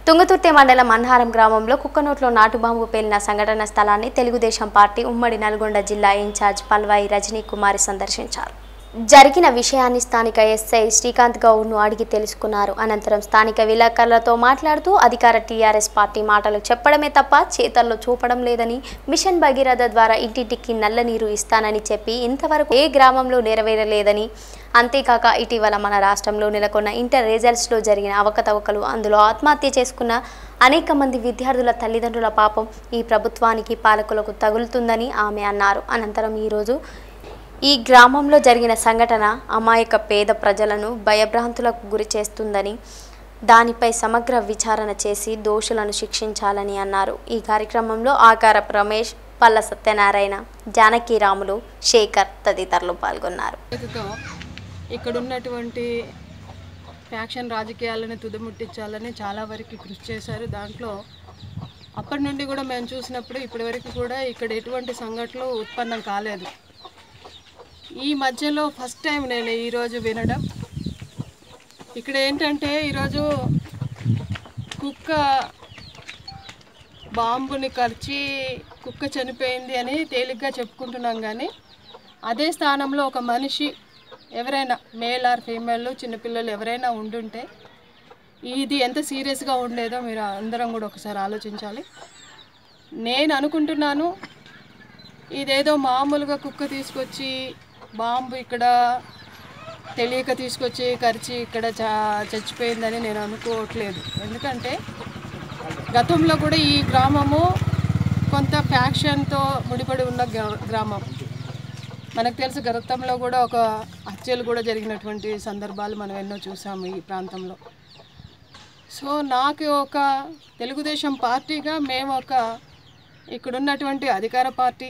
తుంగతుర్తి మండలం అన్హారం గ్రామంలో కుక్కనోట్లో నాటుబాంబు పేలిన సంఘటన స్థలాన్ని తెలుగుదేశం పార్టీ ఉమ్మడి నల్గొండ జిల్లా ఇన్ఛార్జ్ పల్వాయి రజనీ కుమారి సందర్శించారు జరిగిన విషయాన్ని స్థానిక ఎస్ఐ శ్రీకాంత్ గౌడ్ను అడిగి తెలుసుకున్నారు అనంతరం స్థానిక విలేకరులతో మాట్లాడుతూ అధికార టీఆర్ఎస్ పార్టీ మాటలు చెప్పడమే తప్ప చేతల్లో చూపడం లేదని మిషన్ భగీరథ ద్వారా ఇంటింటికి నల్ల నీరు ఇస్తానని చెప్పి ఇంతవరకు ఏ గ్రామంలో నెరవేరలేదని అంతేకాక ఇటీవల మన రాష్ట్రంలో నెలకొన్న ఇంటర్ రిజల్ట్స్లో జరిగిన అవకతవకలు అందులో ఆత్మహత్య చేసుకున్న అనేక మంది విద్యార్థుల తల్లిదండ్రుల పాపం ఈ ప్రభుత్వానికి పాలకులకు తగులుతుందని ఆమె అన్నారు అనంతరం ఈరోజు ఈ గ్రామంలో జరిగిన సంఘటన అమాయక పేద ప్రజలను భయభ్రాంతులకు గురి చేస్తుందని దానిపై సమగ్ర విచారణ చేసి దోషులను శిక్షించాలని అన్నారు ఈ కార్యక్రమంలో ఆకార రమేష్ పల్ల సత్యనారాయణ జానకీరాములు శేఖర్ తదితరులు పాల్గొన్నారు బాధ్యతతో ఇక్కడ ఉన్నటువంటి ఫ్యాక్షన్ రాజకీయాలను తుదముట్టించాలని చాలా వరకు కృషి చేశారు దాంట్లో అప్పటి నుండి కూడా మేము చూసినప్పుడు ఇప్పటి వరకు కూడా ఇక్కడ ఎటువంటి సంఘటనలు ఉత్పన్నం కాలేదు ఈ మధ్యలో ఫస్ట్ టైం నేను ఈరోజు వినడం ఇక్కడ ఏంటంటే ఈరోజు కుక్క బాంబుని ఖర్చి కుక్క చనిపోయింది అని తేలిగ్గా చెప్పుకుంటున్నాం కానీ అదే స్థానంలో ఒక మనిషి ఎవరైనా మేల్ ఆర్ ఫీమేల్ చిన్నపిల్లలు ఎవరైనా ఉండుంటే ఇది ఎంత సీరియస్గా ఉండేదో మీరు అందరం కూడా ఒకసారి ఆలోచించాలి నేను అనుకుంటున్నాను ఇదేదో మామూలుగా కుక్క తీసుకొచ్చి బాంబు ఇక్కడ తెలియక తీసుకొచ్చి ఖర్చి ఇక్కడ చ చచ్చిపోయిందని నేను అనుకోవట్లేదు ఎందుకంటే గతంలో కూడా ఈ గ్రామము కొంత ఫ్యాక్షన్తో ముడిపడి ఉన్న గ్రా- గ్రామం మనకు తెలుసు గతంలో కూడా ఒక హత్యలు కూడా జరిగినటువంటి సందర్భాలు మనం ఎన్నో చూసాము ఈ ప్రాంతంలో సో నాకు ఒక తెలుగుదేశం పార్టీగా మేము ఒక ఇక్కడ ఉన్నటువంటి అధికార పార్టీ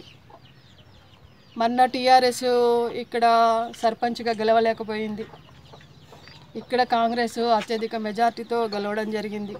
మొన్న టీఆర్ఎస్ ఇక్కడ సర్పంచ్గా గెలవలేకపోయింది ఇక్కడ కాంగ్రెస్ అత్యధిక మెజార్టీతో గెలవడం జరిగింది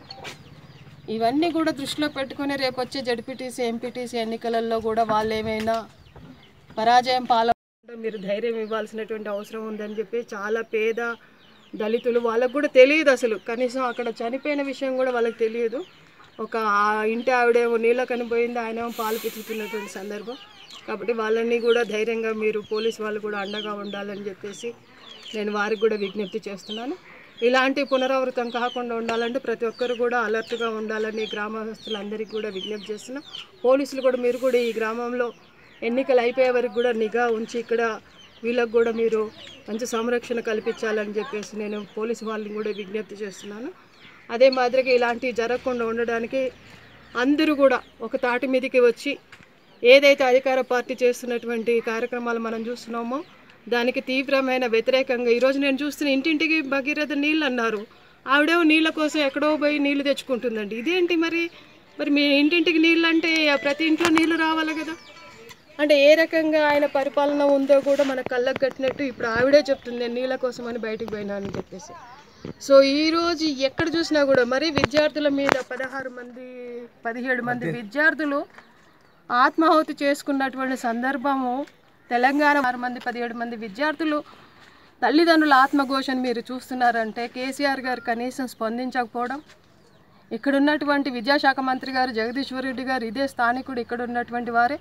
ఇవన్నీ కూడా దృష్టిలో పెట్టుకుని రేపు వచ్చే జడ్పీటీసీ ఎంపీటీసీ ఎన్నికలలో కూడా వాళ్ళు ఏమైనా పరాజయం పాల మీరు ధైర్యం ఇవ్వాల్సినటువంటి అవసరం ఉందని చెప్పి చాలా పేద దళితులు వాళ్ళకు కూడా తెలియదు అసలు కనీసం అక్కడ చనిపోయిన విషయం కూడా వాళ్ళకి తెలియదు ఒక ఆ ఇంటి ఆవిడేమో నీళ్ళ కనిపోయింది ఆయన ఏమో పాలు పిచ్చుతున్నటువంటి సందర్భం కాబట్టి వాళ్ళని కూడా ధైర్యంగా మీరు పోలీస్ వాళ్ళు కూడా అండగా ఉండాలని చెప్పేసి నేను వారికి కూడా విజ్ఞప్తి చేస్తున్నాను ఇలాంటి పునరావృతం కాకుండా ఉండాలంటే ప్రతి ఒక్కరు కూడా అలర్ట్గా ఉండాలని గ్రామస్తులందరికీ కూడా విజ్ఞప్తి చేస్తున్నాం పోలీసులు కూడా మీరు కూడా ఈ గ్రామంలో ఎన్నికలు అయిపోయే వరకు కూడా నిఘా ఉంచి ఇక్కడ వీళ్ళకు కూడా మీరు మంచి సంరక్షణ కల్పించాలని చెప్పేసి నేను పోలీసు వాళ్ళని కూడా విజ్ఞప్తి చేస్తున్నాను అదే మాదిరిగా ఇలాంటివి జరగకుండా ఉండడానికి అందరూ కూడా ఒక తాటి మీదకి వచ్చి ఏదైతే అధికార పార్టీ చేస్తున్నటువంటి కార్యక్రమాలు మనం చూస్తున్నామో దానికి తీవ్రమైన వ్యతిరేకంగా ఈరోజు నేను చూస్తున్న ఇంటింటికి భగీరథ నీళ్ళు అన్నారు ఆవిడేమో నీళ్ళ కోసం ఎక్కడో పోయి నీళ్లు తెచ్చుకుంటుందండి ఇదేంటి మరి మరి మీ ఇంటింటికి నీళ్ళు అంటే ప్రతి ఇంట్లో నీళ్లు రావాలి కదా అంటే ఏ రకంగా ఆయన పరిపాలన ఉందో కూడా మన కళ్ళకు కట్టినట్టు ఇప్పుడు ఆవిడే చెప్తుంది నేను నీళ్ళ కోసం అని బయటికి పోయినానని చెప్పేసి సో ఈ రోజు ఎక్కడ చూసినా కూడా మరి విద్యార్థుల మీద పదహారు మంది పదిహేడు మంది విద్యార్థులు ఆత్మాహుతి చేసుకున్నటువంటి సందర్భము తెలంగాణ ఆరు మంది పదిహేడు మంది విద్యార్థులు తల్లిదండ్రుల ఆత్మఘోషను మీరు చూస్తున్నారంటే కేసీఆర్ గారు కనీసం స్పందించకపోవడం ఇక్కడ ఉన్నటువంటి విద్యాశాఖ మంత్రి గారు జగదీశ్వర్ రెడ్డి గారు ఇదే స్థానికుడు ఇక్కడ ఉన్నటువంటి వారే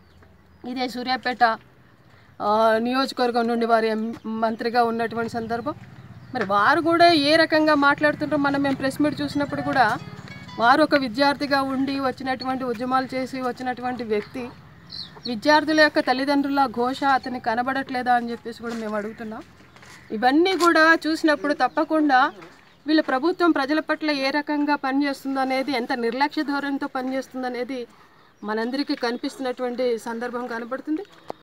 ఇదే సూర్యాపేట ఆ, నియోజకవర్గం నుండి వారి ఎం- మంత్రిగా ఉన్నటువంటి సందర్భం మరి వారు కూడా ఏ రకంగా మాట్లాడుతుంటారో మనం మేము ప్రెస్ మీట్ చూసినప్పుడు కూడా వారు ఒక విద్యార్థిగా ఉండి వచ్చినటువంటి ఉద్యమాలు చేసి వచ్చినటువంటి వ్యక్తి విద్యార్థుల యొక్క తల్లిదండ్రుల ఘోష అతనికి కనబడట్లేదా అని చెప్పేసి కూడా మేము అడుగుతున్నాం ఇవన్నీ కూడా చూసినప్పుడు తప్పకుండా వీళ్ళ ప్రభుత్వం ప్రజల పట్ల ఏ రకంగా పనిచేస్తుందో అనేది ఎంత నిర్లక్ష్య ధోరణితో పనిచేస్తుందో అనేది మనందరికీ కనిపిస్తున్నటువంటి సందర్భం కనబడుతుంది